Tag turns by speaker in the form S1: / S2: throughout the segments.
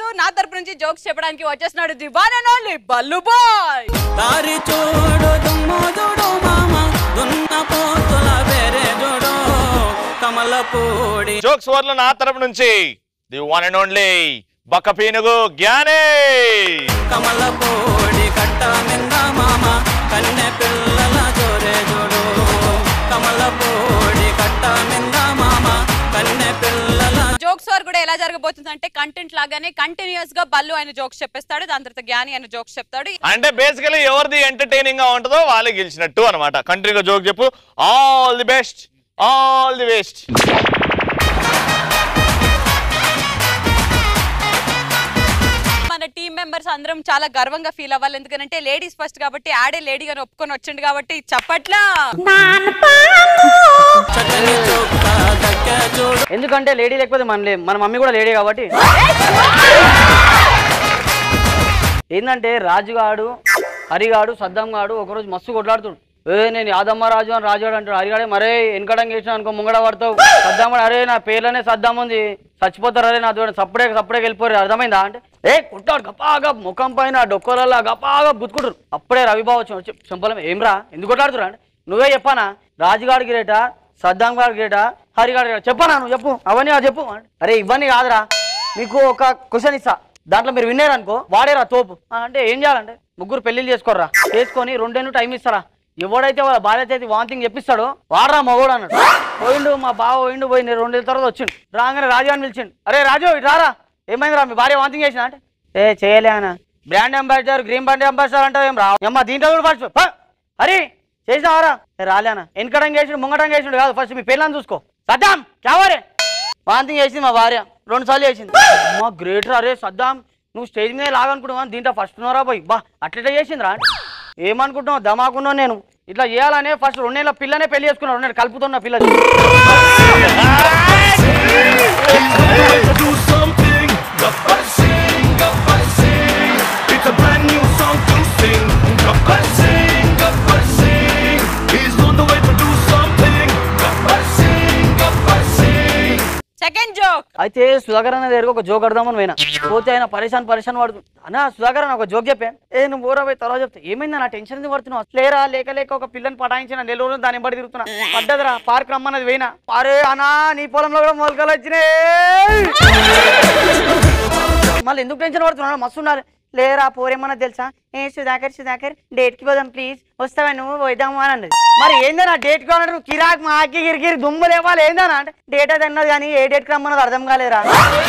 S1: నా తరపు నుంచి జోక్స్ చెప్పడానికి వచ్చేస్తున్నాడు the one and only Ballu boy
S2: దారి చూడు దుమ్ము చూడు మామ దున్న పోతుల వేరే చూడు కమలపూడి
S3: జోక్స్ వర్లో నా తరపు నుంచి ది వన్ అండ్ ఓన్లీ బక్క పీనుగు జ్ఞానే
S2: కమలపూడి కట్ట మింద మామ కన్నె పిల్లల జోరే చూడు కమలపూడి కట్ట మింద మామ కన్నె పిల్లల
S1: జోక్స్ వార్ కూడా ఎలా జరగబోతుంది అంటే కంటెంట్ లాగానే కంటిన్యూస్ గా బల్లు ఆయన జోక్స్ చెప్పేస్తాడు దాని తర్వాత జ్ఞాని ఆయన జోక్స్ చెప్తాడు
S3: అంటే బేసికలీ ఎవరిది ఎంటర్టైనింగ్ గా ఉంటుందో వాళ్ళే గెలిచినట్టు అనమాట కంట్రీగా జోక్ చెప్పు all the best all the best
S1: మన టీం మెంబర్స్ అందరం చాలా గర్వంగా ఫీల్ అవ్వాలి ఎందుకంటే లేడీస్ ఫస్ట్ కాబట్టి ఆడే లేడీ అని ఒప్పుకొని వచ్చిండు కాబట్టి చప్పట్లా
S2: చక్కని చొక్క దక్క చూడు
S4: ఎందుకంటే లేడీ లేకపోతే మన లే- మన మమ్మీ కూడా లేడీ కాబట్టి ఏంటంటే రాజుగాడు హరిగాడు సద్దాం గాడు ఒకరోజు మస్తు కొట్లాడుతుడు ఏ నేను యాదమ్మ రాజు అని రాజుగాడు అంటాడు హరిగాడే మరే వెనకడం చేసిన అనుకో ముంగడ పడతావు సద్దాం కూడా అరే నా పేర్లోనే సద్దాం ఉంది చచ్చిపోతారు అరే నా దూరం సప్పుడే సప్పుడే వెళ్ళిపోరు అర్థమైందా అంటే ఏ కుట్టాడు గపాగా ముఖం పైన డొక్కలలో గపాగా గుద్దుకుంటారు అప్పుడే రవిబాబు వచ్చి వచ్చి చంపలం ఏమ్రా ఎందుకు కొట్లాడుతురా అంటే నువ్వే చెప్పానా రాజుగాడి గిరేటా సద్దాం గారి గిరేటా హరిగాడి గిరేటా చెప్పనా నువ్వు చెప్పు అవన్నీ ఆ చెప్పు అరే ఇవన్నీ కాదురా మీకు ఒక క్వశ్చన్ ఇస్తా దాంట్లో మీరు విన్నారు అనుకో వాడేరా తోపు ఆ, అంటే ఏం చేయాలంటే ముగ్గురు పెళ్లిళ్ళు చేసుకోర్రా చేసుకొని రెండేళ్ళు టైం ఇస్తారా ఎవడైతే వాళ్ళ భార్య చేతి వాంతింగ్ చెప్పిస్తాడో వాడరా మగోడు అన్నాడు పోయిండు మా బావ పోయిండు పోయి నేను రెండేళ్ళ తర్వాత వచ్చిండు రాగానే రాజు అని పిలిచిండు అరే రాజు ఇటు రారా ఏమైందిరా మీ భార్య వాంతింగ్ చేసిన అంటే ఏ చేయలే అన్న brand ambassador green brand ambassador అంటే ఏం రా అమ్మ దీంట్లో కూడా ఫస్ట్ పో. హరి చేసినావారా ఏ రాలేనా వెనకడం చేసిండు ముంగటం చేసిండు కాదు ఫస్ట్ మీ పిల్లని చూసుకో సద్దాం చావరే వాంతింగ్ చేసింది మా భార్య రెండు సార్లు చేసింది అమ్మా గ్రేట్ రా రే సద్దాం నువ్వు స్టేజ్ మీద లాగనుకుంటున్నావు దీంట్లో ఫస్ట్ ఉన్నారా పోయి బా అట్లా చేసిందిరా ఏమనుకుంటున్నావు దమాకున్నావు నేను ఇట్లా చేయాలనే ఫస్ట్ రెండేళ్ళ పిల్లనే పెళ్లి చేసుకున్నా రెండేళ్ళు కలుపుతున్న పిల్ల
S5: do something. Gabbar sing, gabbar sing. It's a brand new song to sing. Gabbar sing, gabbar sing. He's on the way to do something. Gabbar sing, gabbar sing.
S1: Second joke
S4: అయితే సుధాకర్ అనే దగ్గర ఒక joke అడదామని పోయినా పోతే ఆయన పరేషాన్ పరేషాన్ పడుతుంది అన్నా సుధాకర్ అన్న ఒక జోక్ చెప్పాను ఏ నువ్వు ఊరా పోయి తర్వాత చెప్తే ఏమైందా నా టెన్షన్ ఎందుకు పడుతున్నావు లేరా లేక లేక ఒక పిల్లని పటాయించిన నెల రోజులు దాని బడి తిరుగుతున్నా పడ్డదిరా పార్క్ రమ్మన్నది పోయినా అరే అన్నా నీ పొలంలో కూడా మొలకలు వచ్చినాయి మళ్ళీ ఎందుకు టెన్షన్ పడుతున్నావు మస్తు ఉన్నారు లేరా పోరేమన్నా తెలుసా ఏ సుధాకర్ సుధాకర్ డేట్ కి పోదాం ప్లీజ్ వస్తావా నువ్వు పోయిద్దాము అని అన్నది మరి ఏందన్నా డేట్ కి అన్నాడు నువ్వు కిరాక్ మాకి గిరిగిరి దుమ్ము లేవాలి ఏందన్నా అంటే డేట్ అది అన్నది కానీ ఏ డేట్ కి రమ్మన్నది అర్థం కాలేరా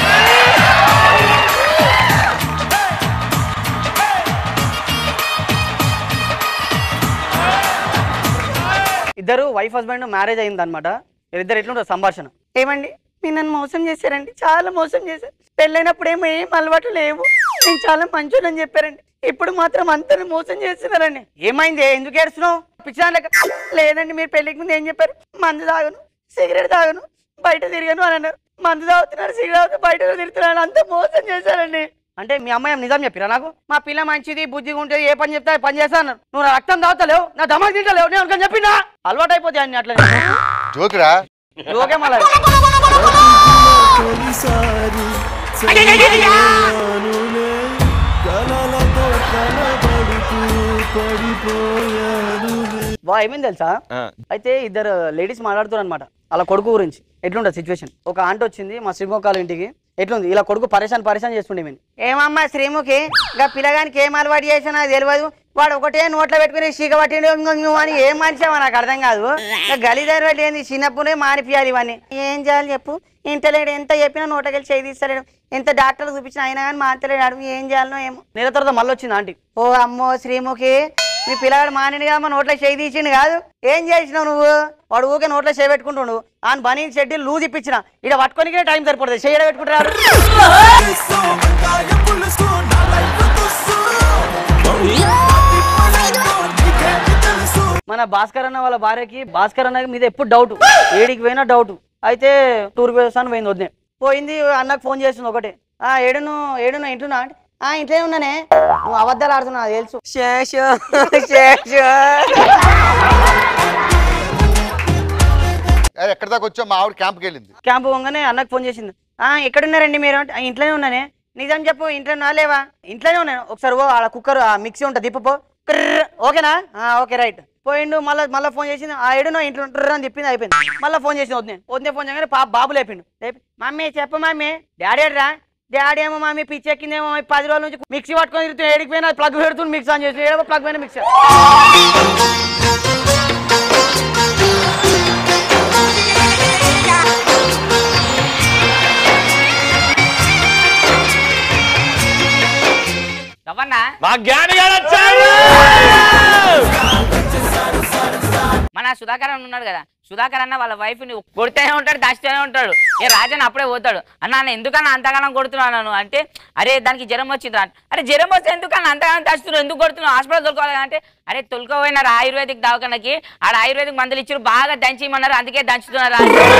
S4: ఇద్దరు వైఫ్ హస్బెండ్ మ్యారేజ్ అయింది అనమాట ఇద్దరు ఎట్లుంటారు సంభాషణ ఏమండి మీరు నన్ను మోసం చేశారండి చాలా మోసం చేశారు పెళ్ళైనప్పుడు ఏమో ఏం అలవాటు లేవు నేను చాలా మంచోడని చెప్పారండి ఇప్పుడు మాత్రం అంతని మోసం చేస్తున్నారండి ఏమైంది ఎందుకు ఏడుస్తున్నావు పిచ్చిన లెక్క లేదండి మీరు పెళ్ళికి ముందు ఏం చెప్పారు మందు తాగను సిగరెట్ తాగను బయట తిరిగాను అని అన్నారు మందు తాగుతున్నారు సిగరెట్ తాగుతూ బయట కూడా తిరుగుతున్నాను అంత మోసం చేశారండి అంటే మీ అమ్మాయి ఏమన్నా నిజం చెప్పిరా నాకు మా పిల్ల మంచిది బుద్ధిగా ఉంటుంది ఏ పని చెప్తే ఆ పని చేస్తా అన్నారు నువ్వు నా రక్తం తాగుతలేవు నా దమాకు తింటలేవు నేను అనుకొని చెప్పినా అలవాటు అయిపోతాయి అన్ని అట్లా
S6: జోకురా
S4: ఓకే మళ్ళీ వా ఏమైంది తెలుసా
S3: ఆ.
S4: అయితే ఇద్దరు లేడీస్ మాట్లాడుతున్నారు అనమాట అలా కొడుకు గురించి ఎట్లుంటుంది సిచ్యువేషన్ ఒక ఆంటీ వచ్చింది మా శ్రీముఖాల ఇంటికి ఎట్లుంది ఇలా కొడుకు పరేషాన్ పరేషాన్ చేస్తుండే మేము ఏమమ్మా శ్రీముఖి ఇంకా పిల్లగానికి ఏం అలవాటు చేసినా నాకు తెలియదు వాడు ఒకటే నోట్లో పెట్టుకుని చీక పట్టిండు ఇంగ ఇంగ అని ఏం మనిషావా నాకు అర్థం కాదు గలీదారి వాళ్ళు ఏంది చిన్నప్పుడే మానిపియాలి ఇవన్నీ ఏం చేయాలి చెప్పు ఇంటలేడు ఎంత చెప్పినా నోటకెళ్ళి చేయి తీస్తలేడు ఎంత డాక్టర్ చూపించినా అయినా కానీ మానతలేడు అడుగు ఏం చేయాలనో ఏమో నెల తర్వాత మళ్ళీ వచ్చింది ఆంటీ ఓ అమ్మో శ్రీముఖి మీ పిల్లగాడు మానిండు కదా మా నోట్లో చేయి తీసిండు కాదు ఏం చేసినావు నువ్వు వాడు ఊకే నోట్లో చేయి పెట్టుకుంటుండు ఆయన బనీ షెడ్యూల్ లూజ్ ఇప్పించిన ఇక్కడ పట్టుకోనికే టైం సరిపడుతుంది చేయడం పెట్టుకుంటారు మన భాస్కర్ అన్న వాళ్ళ భార్యకి భాస్కర్ అన్న మీద ఎప్పుడు డౌట్ ఏడికి పోయినా డౌట్ అయితే టూర్ పోయేస్తాను పోయింది వద్దే పోయింది అన్నకు ఫోన్ చేస్తుంది ఒకటే ఆ ఏడును ఏడును ఇంటున్నా అంటే ఆ ఇంట్లోనే ఉన్నానే నువ్వు అబద్ధాలు ఆడుతున్నావు నాకు తెలుసు శేషు శేషు
S6: అరే ఎక్కడి దాకా వచ్చావు మా ఆవిడ క్యాంప్కి వెళ్ళింది
S4: క్యాంప్ పోగానే అన్నకు ఫోన్ చేసింది ఆ ఎక్కడున్నారండి మీరు అంటే "ఆ, ఇంట్లోనే ఉన్నానే
S6: నిజం చెప్పు ఇంట్లో నా లేవా ఇంట్లోనే ఉన్నాను ఒకసారి ఓ ఆడ కుక్కర్ ఆ మిక్సీ ఉంటుంది తిప్పుపో క్రర్. ఓకేనా ఆ, ఓకే రైట్ పోయిండు మళ్ళీ మళ్ళీ ఫోన్ చేసింది ఆ ఏడు నా ఇంట్లో ఉంటారు అని చెప్పింది అయిపోయింది మళ్ళీ ఫోన్ చేసింది వద్దే వద్దే ఫోన్ చేయగానే పాప బాబు లేపిండు లేపి మమ్మీ చెప్పు మమ్మీ డాడీ రా డాడీ ఏమో మమ్మీ పిచ్చి ఎక్కిందేమో మమ్మీ పది రోజుల నుంచి మిక్సీ పట్టుకొని తిరుగుతున్నా ఏడికి పోయినా ప్లగ్ పెడుతుంది మిక్స్ ఆన్ చేసి ఏడో ప్లగ్ పోయిన మిక్సర్
S7: రవన్నా
S3: మా జ్ఞాని గారు వచ్చారు
S7: మన సుధాకర్ అన్న ఉన్నాడు కదా సుధాకర్ అన్న వాళ్ళ వైఫ్ ని కొడితేనే ఉంటాడు దాచితేనే ఉంటాడు ఏ రాజన్ అప్పుడే పోతాడు అన్న నేను ఎందుకన్నా అంతగానం కొడుతున్నాను అంటే అరే దానికి జ్వరం వచ్చింది అంటే అరే జ్వరం వస్తే ఎందుకన్నా అంతగానం దాచుతున్నావు ఎందుకు కొడుతున్నావు హాస్పిటల్ తొలుకోవాలి అంటే అరే తొలుకోపోయినారు ఆయుర్వేదిక్ దవాఖానకి ఆడ ఆయుర్వేదిక్ మందులు ఇచ్చారు బాగా దంచిమన్నారు అందుకే దంచుతున్నారు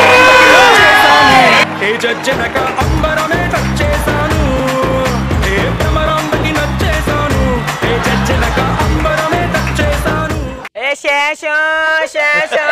S5: ఏ జజ్జనక అంబరమే టచ్ చేశాను ఏ భ్రమరాంబకి నచ్చేశాను ఏ జజ్జనక అంబరమే టచ్ చేశాను
S6: ఏ శేషం శేషం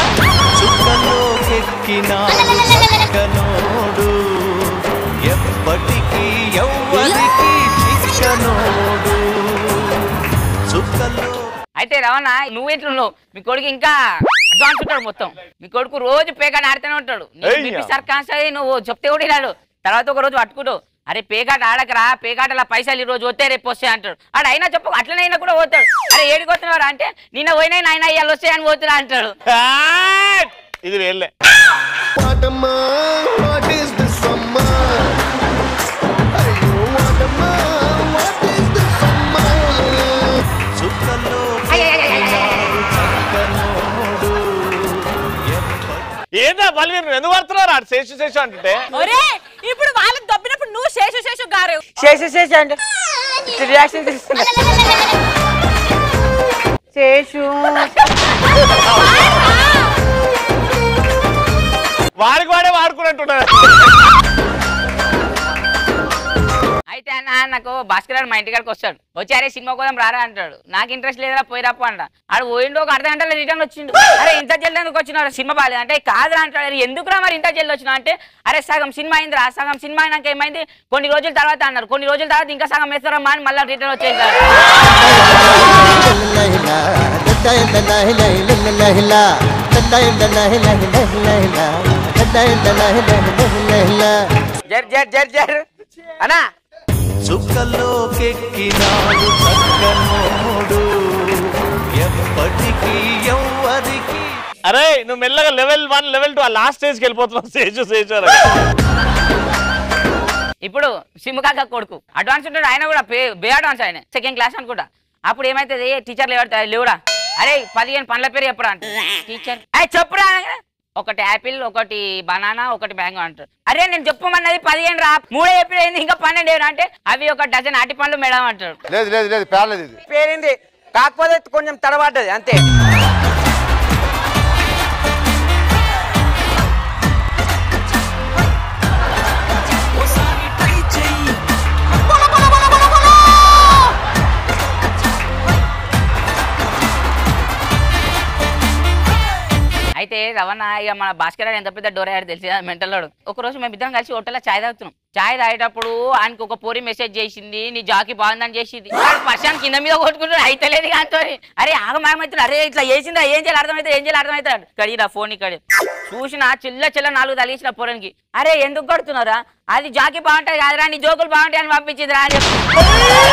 S2: చుక్కలోకెక్కినాడు చక్కనోడు ఎప్పటికీ ఎవ్వరికి చిక్కనోడు చుక్కలో
S7: అయితే రవణ నువ్వు ఎట్లున్నావు మీ కొడుకు ఇంకా అడ్వాన్స్ ఉంటాడు మొత్తం మీ కొడుకు రోజు పేకాట ఆడుతూనే ఉంటాడు
S3: అయ్యా.
S7: సర్కాన్స్ అయ్యి నువ్వు చెప్తే కూడా వినాడు తర్వాత ఒక రోజు పట్టుకుంటావు అరే పేకాట ఆడకరా పేకాటల పైసలు ఈ రోజు వస్తే రేపు వస్తాయి అంటాడు ఆడు అయినా చెప్పు అట్లనైనా కూడా పోతాడు అరే ఏడికి వస్తున్నారా అంటే నిన్న పోయినా నాయన ఇవాళ వస్తాయని పోతున్నా అంటాడు
S3: Cut! ఇది వేళ్ళే
S8: What what is this summer? Ayo, what what is this summer?
S2: చుక్కలో చక్కనోడు ఎప్పటికీ
S3: ఏందా బలివీరు నువ్వు ఎందుకు పడుతున్నారు ఆడు శేషు శేషు అంటే
S1: ఒరే ఇప్పుడు వాళ్ళని దొబ్బినప్పుడు నువ్వు శేషు శేషు గారు
S6: శేషు శేషు అంటే రియాక్షన్ చేస్తున్నా శేషు
S3: వాడికి వాడే వాడుకున్నట్టున్నారు
S7: అయితే అన్న నాకు భాస్కర్ గారు మా ఇంటికాడికి వస్తాడు వచ్చి అరే సినిమా కోసం రారా అంటాడు నాకు ఇంట్రెస్ట్ లేదురా పోయి రాపో అంట ఆడు పోయిండు ఒక అర్ధ గంటలో రిటర్న్ వచ్చిండు అరే ఇంత జల్ది ఎందుకు వచ్చినారు సినిమా బాగాలేదు అంటే కాదురా అంటాడు "అరే, ఎందుకురా మరి ఇంత జల్ది వచ్చినా అంటే అరే సగం సినిమా అయిందిరా సగం సినిమా అయినాక ఏమైంది కొన్ని రోజుల తర్వాత అన్నారు కొన్ని రోజుల తర్వాత ఇంకా సగం వేస్తారమ్మా అని మళ్ళీ రిటర్న్ వచ్చేసారు
S6: జర్ జర్ జర్ జర్ అన్నా
S2: చుక్కలోకెక్కినాడు చక్కనోడు ఎప్పటికీ ఎవ్వరికి
S3: అరే నువ్వు మెల్లగా లెవెల్ వన్ లెవెల్ టూ ఆ లాస్ట్ స్టేజ్కి వెళ్ళిపోతున్నావు శేషు శేషు అని.
S7: ఇప్పుడు సిమ్ముకాక కొడుకు అడ్వాన్స్ ఉంటాడు ఆయన కూడా బే బే అడ్వాన్స్ ఆయన సెకండ్ క్లాస్ అనుకుంటా అప్పుడు ఏమైతుంది టీచర్ లేవడతా లేవురా అరే పదిహేను పండ్ల పేరు చెప్పరా అంటే టీచర్ అరే చెప్పురా అనగానే, ఒకటి యాపిల్ ఒకటి బనానా ఒకటి మ్యాంగో అంటారు అరే నేను చెప్పమన్నది పదిహేను రా మూడే ఏప్రిల్ అయింది ఇంకా పన్నెండు ఏరా అంటే అవి ఒక డజన్ అటి పండ్లు మేడం అంటారు
S8: లేదు లేదు లేదు పేర్లేదు ఇది
S6: పేరింది కాకపోతే కొంచెం తడబడ్డది అంతే
S7: అయితే రవణ ఇక మన భాస్కర్ గారు ఎంత పెద్ద డోరయ్యాడు తెలిసి మెంటల్లోడు ఒక రోజు మేము ఇద్దరం కలిసి హోటల్లో చాయ్ తాగుతున్నాం చాయ్ తాగేటప్పుడు ఆయనకు ఒక పోరి మెసేజ్ చేసింది నీ జాకి బాగుందని చేసింది వాడు పర్షాన్ కింద మీద కొట్టుకుంటాడు అయితే లేదు కాంతో అరే ఆగమాగమవుతుంది అరే ఇట్లా చేసిందా ఏం చేయాలి అర్థమైతే ఏం చేయాలి అర్థమవుతాడు కడిగిరా ఫోన్ ఇక్కడ చూసిన చిల్ల చిల్ల నాలుగు తలిసిన పోరనికి అరే ఎందుకు కొడుతున్నారా అది జాకి బాగుంటాయి కాదురా నీ జోకులు బాగుంటాయి అని పంపించింది రా అని చెప్పి